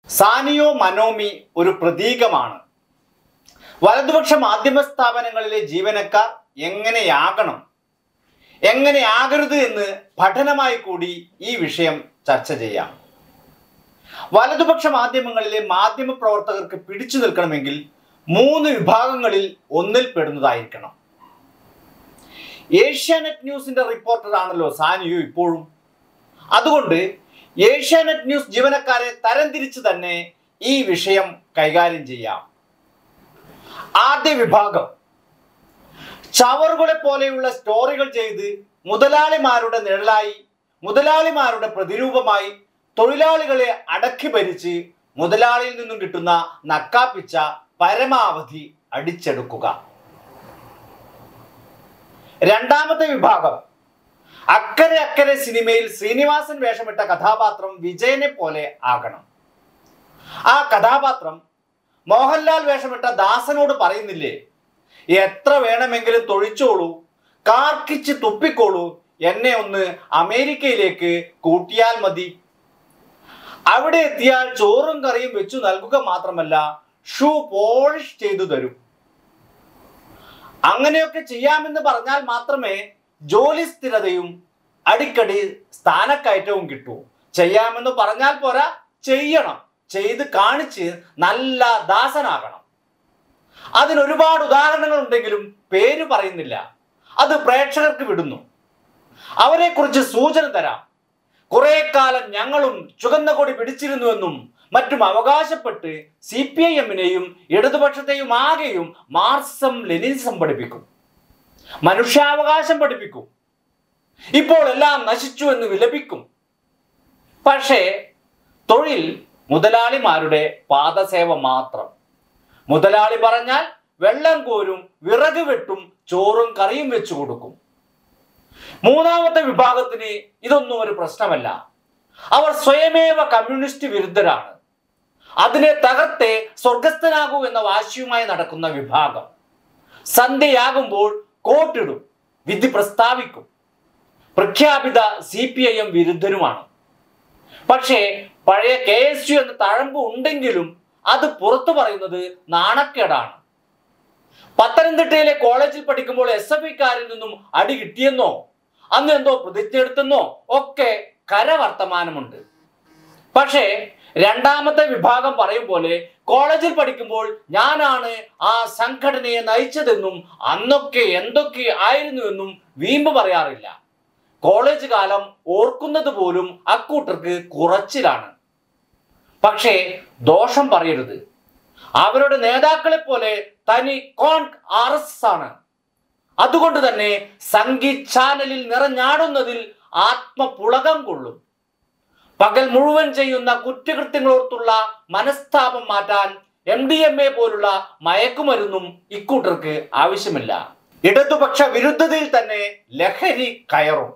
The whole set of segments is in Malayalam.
സാനിയോ മനോമി ഒരു പ്രതീകമാണ് വലതുപക്ഷ മാധ്യമ സ്ഥാപനങ്ങളിലെ ജീവനക്കാർ എങ്ങനെയാകണം എങ്ങനെയാകരുത് എന്ന് പഠനമായി കൂടി ഈ വിഷയം ചർച്ച ചെയ്യാം വലതുപക്ഷ മാധ്യമങ്ങളിലെ മാധ്യമ പ്രവർത്തകർക്ക് പിടിച്ചു നിൽക്കണമെങ്കിൽ മൂന്ന് വിഭാഗങ്ങളിൽ ഒന്നിൽ പെടുന്നതായിരിക്കണം ഏഷ്യാനെറ്റ് ന്യൂസിന്റെ റിപ്പോർട്ടറാണല്ലോ സാനിയു ഇപ്പോഴും അതുകൊണ്ട് ഏഷ്യാനെറ്റ് ന്യൂസ് ജീവനക്കാരെ തരംതിരിച്ച് തന്നെ ഈ വിഷയം കൈകാര്യം ചെയ്യാം ആദ്യ വിഭാഗം ചവറുകളെ പോലെയുള്ള സ്റ്റോറികൾ ചെയ്ത് മുതലാളിമാരുടെ നിഴലായി മുതലാളിമാരുടെ പ്രതിരൂപമായി തൊഴിലാളികളെ അടക്കി ഭരിച്ച് മുതലാളിയിൽ നിന്നും കിട്ടുന്ന നക്കാപ്പിച്ച പരമാവധി അടിച്ചെടുക്കുക രണ്ടാമത്തെ വിഭാഗം അക്കരെ അക്കരെ സിനിമയിൽ ശ്രീനിവാസൻ വേഷമിട്ട കഥാപാത്രം വിജയനെ പോലെ ആകണം ആ കഥാപാത്രം മോഹൻലാൽ വേഷമിട്ട ദാസനോട് പറയുന്നില്ലേ എത്ര വേണമെങ്കിലും തൊഴിച്ചോളൂ കാർക്കിച്ച് തുപ്പിക്കോളൂ എന്നെ ഒന്ന് അമേരിക്കയിലേക്ക് കൂട്ടിയാൽ മതി അവിടെ എത്തിയാൽ ചോറും കറിയും വെച്ചു നൽകുക മാത്രമല്ല ഷൂ പോളിഷ് ചെയ്തു തരും അങ്ങനെയൊക്കെ ചെയ്യാമെന്ന് പറഞ്ഞാൽ മാത്രമേ ജോലി സ്ഥിരതയും അടിക്കടി സ്ഥാനക്കയറ്റവും കിട്ടൂ ചെയ്യാമെന്ന് പറഞ്ഞാൽ പോരാ ചെയ്യണം ചെയ്ത് കാണിച്ച് നല്ല ദാസനാകണം അതിന് ഒരുപാട് ഉദാഹരണങ്ങൾ ഉണ്ടെങ്കിലും പേര് പറയുന്നില്ല അത് പ്രേക്ഷകർക്ക് വിടുന്നു അവരെക്കുറിച്ച് സൂചന തരാം കുറെ കാലം ഞങ്ങളും ചുവന്ന കൊടി പിടിച്ചിരുന്നുവെന്നും മറ്റും അവകാശപ്പെട്ട് സി പി ഐ എമ്മിനെയും ഇടതുപക്ഷത്തെയും ആകെയും മാർക്സം ലെനിനിസം പഠിപ്പിക്കും മനുഷ്യാവകാശം പഠിപ്പിക്കും ഇപ്പോൾ എല്ലാം നശിച്ചു എന്ന് വിലപിക്കും പക്ഷേ തൊഴിൽ മുതലാളിമാരുടെ പാദസേവ മാത്രം മുതലാളി പറഞ്ഞാൽ വെള്ളം കോരും വിറക് വെട്ടും ചോറും കറിയും വെച്ചു കൊടുക്കും മൂന്നാമത്തെ വിഭാഗത്തിന് ഇതൊന്നും ഒരു പ്രശ്നമല്ല അവർ സ്വയമേവ കമ്മ്യൂണിസ്റ്റ് വിരുദ്ധരാണ് അതിനെ തകർത്തേ സ്വർഗസ്ഥനാകൂ എന്ന വാശിയുമായി നടക്കുന്ന വിഭാഗം സന്ധ്യയാകുമ്പോൾ കോട്ടിടും വിധി പ്രസ്താവിക്കും പ്രഖ്യാപിത സി പി ഐ എം വിരുദ്ധരുമാണ് പക്ഷേ പഴയ കെ എസ് യു എന്ന തഴമ്പ് ഉണ്ടെങ്കിലും അത് പുറത്തു പറയുന്നത് നാണക്കേടാണ് പത്തനംതിട്ടയിലെ കോളേജിൽ പഠിക്കുമ്പോൾ എസ് എഫ് ഐക്കാരിൽ നിന്നും അടി കിട്ടിയെന്നോ അന്ന് എന്തോ പ്രതിജ്ഞ എടുത്തെന്നോ ഒക്കെ കരവർത്തമാനമുണ്ട് പക്ഷേ രണ്ടാമത്തെ വിഭാഗം പറയും പോലെ കോളേജിൽ പഠിക്കുമ്പോൾ ഞാനാണ് ആ സംഘടനയെ നയിച്ചതെന്നും അന്നൊക്കെ എന്തൊക്കെ ആയിരുന്നുവെന്നും വീമ്പ് പറയാറില്ല കോളേജ് കാലം ഓർക്കുന്നത് പോലും അക്കൂട്ടർക്ക് കുറച്ചിലാണ് പക്ഷേ ദോഷം പറയരുത് അവരുടെ നേതാക്കളെ പോലെ തനി കോൺ ആർ എസ് ആണ് അതുകൊണ്ട് തന്നെ സംഗീത് ചാനലിൽ നിറഞ്ഞാടുന്നതിൽ ആത്മപുളകം കൊള്ളും പകൽ മുഴുവൻ ചെയ്യുന്ന കുറ്റകൃത്യങ്ങളോർത്തുള്ള മനസ്താപം മാറ്റാൻ എം ഡി എം എ പോലുള്ള മയക്കുമരുന്നും ഇക്കൂട്ടർക്ക് ആവശ്യമില്ല ഇടതുപക്ഷ വിരുദ്ധതയിൽ തന്നെ ലഹരി കയറും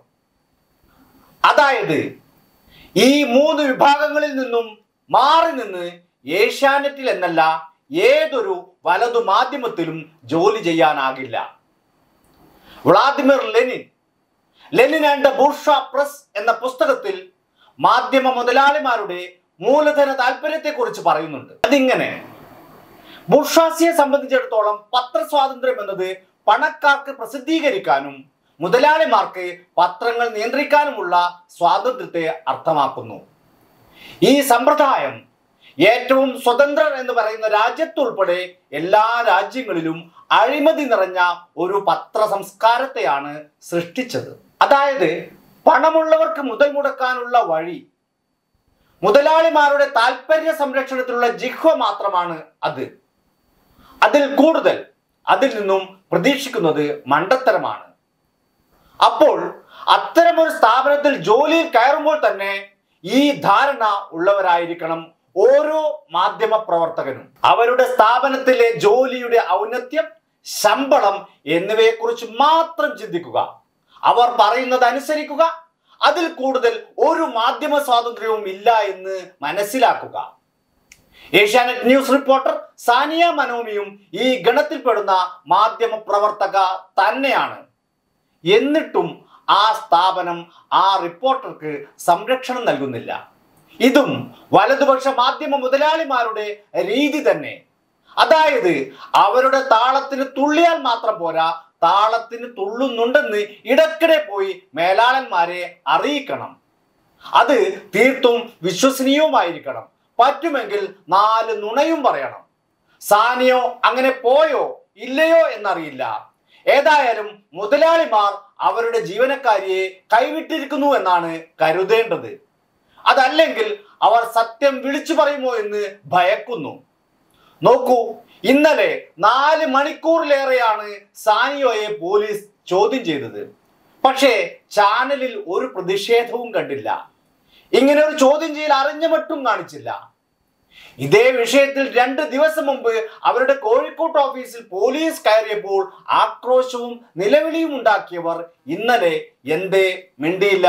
അതായത് ഈ മൂന്ന് വിഭാഗങ്ങളിൽ നിന്നും മാറി നിന്ന് ഏഷ്യാനെറ്റിൽ എന്നല്ല ഏതൊരു വലതു മാധ്യമത്തിലും ജോലി ചെയ്യാനാകില്ല Vladimir Lenin Lenin and the bourgeois press എന്ന പുസ്തകത്തിൽ മാധ്യമ മുതലാളിമാരുടെ മൂലധന താല്പര്യത്തെക്കുറിച്ച് പറയുന്നുണ്ട് അതിങ്ങനെ ബുർഷാസിയെ സംബന്ധിച്ചിടത്തോളം പത്രസ്വാതന്ത്ര്യം എന്നത് പണക്കാർക്ക് പ്രസിദ്ധീകരിക്കാനും മുതലാളിമാർക്ക് പത്രങ്ങൾ നിയന്ത്രിക്കാനുമുള്ള സ്വാതന്ത്ര്യത്തെ അർത്ഥമാക്കുന്നു ഈ സമ്പ്രദായം ഏറ്റവും സ്വതന്ത്രർ എന്ന് പറയുന്ന രാജ്യത്തുൾപ്പെടെ എല്ലാ രാജ്യങ്ങളിലും അഴിമതി നിറഞ്ഞ ഒരു പത്ര സംസ്കാരത്തെയാണ് സൃഷ്ടിച്ചത് അതായത് പണമുള്ളവർക്ക് മുതൽ മുടക്കാനുള്ള വഴി മുതലാളിമാരുടെ താല്പര്യ സംരക്ഷണത്തിലുള്ള ജിഹ്വ മാത്രമാണ് അത് അതിൽ കൂടുതൽ അതിൽ നിന്നും പ്രതീക്ഷിക്കുന്നത് മണ്ടത്തരമാണ് അപ്പോൾ അത്തരമൊരു സ്ഥാപനത്തിൽ ജോലിയിൽ കയറുമ്പോൾ തന്നെ ഈ ധാരണ ഉള്ളവരായിരിക്കണം ഓരോ മാധ്യമ പ്രവർത്തകനും അവരുടെ സ്ഥാപനത്തിലെ ജോലിയുടെ ഔന്നത്യം ശമ്പളം എന്നിവയെക്കുറിച്ച് മാത്രം ചിന്തിക്കുക അവർ പറയുന്നത് അനുസരിക്കുക അതിൽ കൂടുതൽ ഒരു മാധ്യമ സ്വാതന്ത്ര്യവും ഇല്ല എന്ന് മനസ്സിലാക്കുക ഏഷ്യാനെറ്റ് ന്യൂസ് റിപ്പോർട്ടർ സാനിയ മനോമിയും ഈ ഗണത്തിൽപ്പെടുന്ന മാധ്യമ പ്രവർത്തക തന്നെയാണ് എന്നിട്ടും ആ സ്ഥാപനം ആ റിപ്പോർട്ടർക്ക് സംരക്ഷണം നൽകുന്നില്ല ഇതും വലതുപക്ഷ മാധ്യമ മുതലാളിമാരുടെ രീതി തന്നെ അതായത് അവരുടെ താളത്തിന് തുള്ളിയാൽ മാത്രം പോരാ താളത്തിന് തുള്ളുന്നുണ്ടെന്ന് ഇടയ്ക്കിടെ പോയി മേലാളന്മാരെ അറിയിക്കണം അത് തീർത്തും വിശ്വസനീയവുമായിരിക്കണം പറ്റുമെങ്കിൽ നാല് നുണയും പറയണം സാനിയോ അങ്ങനെ പോയോ ഇല്ലയോ എന്നറിയില്ല ഏതായാലും മുതലാളിമാർ അവരുടെ ജീവനക്കാരിയെ കൈവിട്ടിരിക്കുന്നു എന്നാണ് കരുതേണ്ടത് അതല്ലെങ്കിൽ അവർ സത്യം വിളിച്ചു പറയുമോ എന്ന് ഭയക്കുന്നു നോക്കൂ ഇന്നലെ നാല് മണിക്കൂറിലേറെയാണ് സാനിയോയെ പോലീസ് ചോദ്യം ചെയ്തത് പക്ഷേ ചാനലിൽ ഒരു പ്രതിഷേധവും കണ്ടില്ല ഇങ്ങനെ ഒരു ചോദ്യം ചെയ്യൽ അറിഞ്ഞ മട്ടും കാണിച്ചില്ല ഇതേ വിഷയത്തിൽ രണ്ട് ദിവസം മുമ്പ് അവരുടെ കോഴിക്കോട്ട് ഓഫീസിൽ പോലീസ് കയറിയപ്പോൾ ആക്രോശവും നിലവിളിയും ഉണ്ടാക്കിയവർ ഇന്നലെ എന്തേ മിണ്ടിയില്ല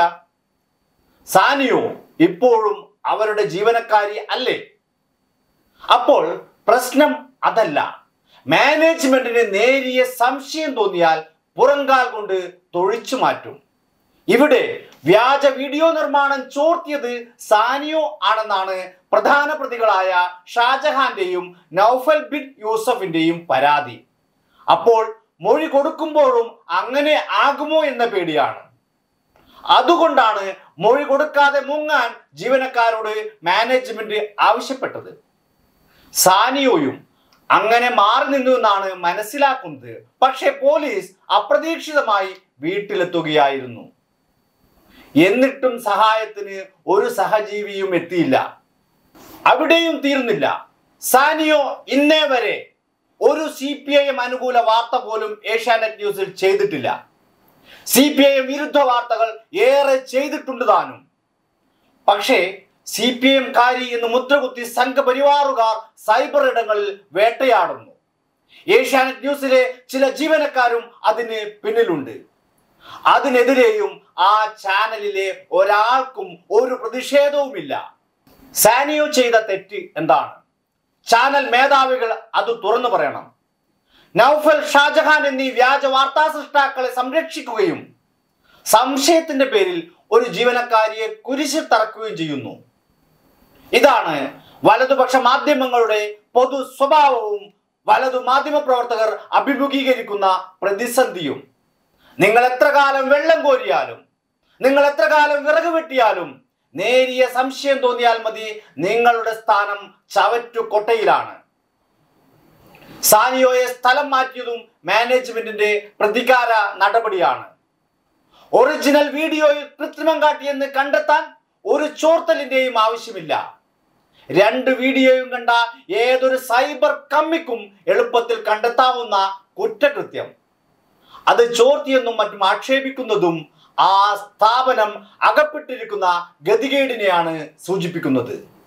സാനിയോ ഇപ്പോഴും അവരുടെ ജീവനക്കാരി അല്ലേ അപ്പോൾ പ്രശ്നം അതല്ല മാനേജ്മെന്റിന് നേരിയ സംശയം തോന്നിയാൽ പുറങ്കാൽ കൊണ്ട് തൊഴിച്ചു മാറ്റും ഇവിടെ വ്യാജ വീഡിയോ നിർമ്മാണം ചോർത്തിയത് സാനിയോ ആണെന്നാണ് പ്രധാന പ്രതികളായ ഷാജഹാന്റെയും നൌഫൽ ബിൻ യൂസഫിന്റെയും പരാതി അപ്പോൾ മൊഴി കൊടുക്കുമ്പോഴും അങ്ങനെ ആകുമോ എന്ന പേടിയാണ് അതുകൊണ്ടാണ് മൊഴി കൊടുക്കാതെ മുങ്ങാൻ ജീവനക്കാരോട് മാനേജ്മെന്റ് ആവശ്യപ്പെട്ടത് സാനിയോയും അങ്ങനെ മാറി നിന്നു എന്നാണ് മനസ്സിലാക്കുന്നത് പക്ഷേ പോലീസ് അപ്രതീക്ഷിതമായി വീട്ടിലെത്തുകയായിരുന്നു എന്നിട്ടും സഹായത്തിന് ഒരു സഹജീവിയും എത്തിയില്ല അവിടെയും തീർന്നില്ല സാനിയോ ഇന്നേ വരെ ഒരു സി പി ഐ എം അനുകൂല വാർത്ത പോലും ഏഷ്യാനെറ്റ് ന്യൂസിൽ ചെയ്തിട്ടില്ല സി പി ഐ എം വിരുദ്ധ വാർത്തകൾ ഏറെ ചെയ്തിട്ടുണ്ട് താനും പക്ഷേ സി പി എം കാരി എന്ന് മുദ്രകുത്തി സംഘപരിവാറുകാർ സൈബർ ഇടങ്ങളിൽ വേട്ടയാടുന്നു ഏഷ്യാനെറ്റ് ന്യൂസിലെ ചില ജീവനക്കാരും അതിന് പിന്നിലുണ്ട് അതിനെതിരെയും ആ ചാനലിലെ ഒരാൾക്കും ഒരു പ്രതിഷേധവുമില്ല സാനിയോ ചെയ്ത തെറ്റ് എന്താണ് ചാനൽ മേധാവികൾ അത് തുറന്നു പറയണം നൌഫൽ ഷാജഹാൻ എന്നീ വ്യാജ വാർത്താ സൃഷ്ടാക്കളെ സംരക്ഷിക്കുകയും സംശയത്തിന്റെ പേരിൽ ഒരു ജീവനക്കാരിയെ കുരിശിൽ തറക്കുകയും ചെയ്യുന്നു ഇതാണ് വലതുപക്ഷ മാധ്യമങ്ങളുടെ പൊതു സ്വഭാവവും വലതു മാധ്യമ പ്രവർത്തകർ അഭിമുഖീകരിക്കുന്ന പ്രതിസന്ധിയും നിങ്ങൾ എത്ര കാലം വെള്ളം കോരിയാലും നിങ്ങൾ എത്ര കാലം വിറക് വെട്ടിയാലും നേരിയ സംശയം തോന്നിയാൽ മതി നിങ്ങളുടെ സ്ഥാനം ചവറ്റുകൊട്ടയിലാണ് സാനിയോയെ സ്ഥലം മാറ്റിയതും മാനേജ്മെന്റിന്റെ പ്രതികാര നടപടിയാണ് ഒറിജിനൽ വീഡിയോയിൽ കൃത്രിമം കാട്ടിയെന്ന് കണ്ടെത്താൻ ഒരു ചോർത്തലിന്റെയും ആവശ്യമില്ല രണ്ട് വീഡിയോയും കണ്ട ഏതൊരു സൈബർ കമ്മിക്കും എളുപ്പത്തിൽ കണ്ടെത്താവുന്ന കുറ്റകൃത്യം അത് ചോർത്തിയെന്നും മറ്റും ആക്ഷേപിക്കുന്നതും ആ സ്ഥാപനം അകപ്പെട്ടിരിക്കുന്ന ഗതികേടിനെയാണ് സൂചിപ്പിക്കുന്നത്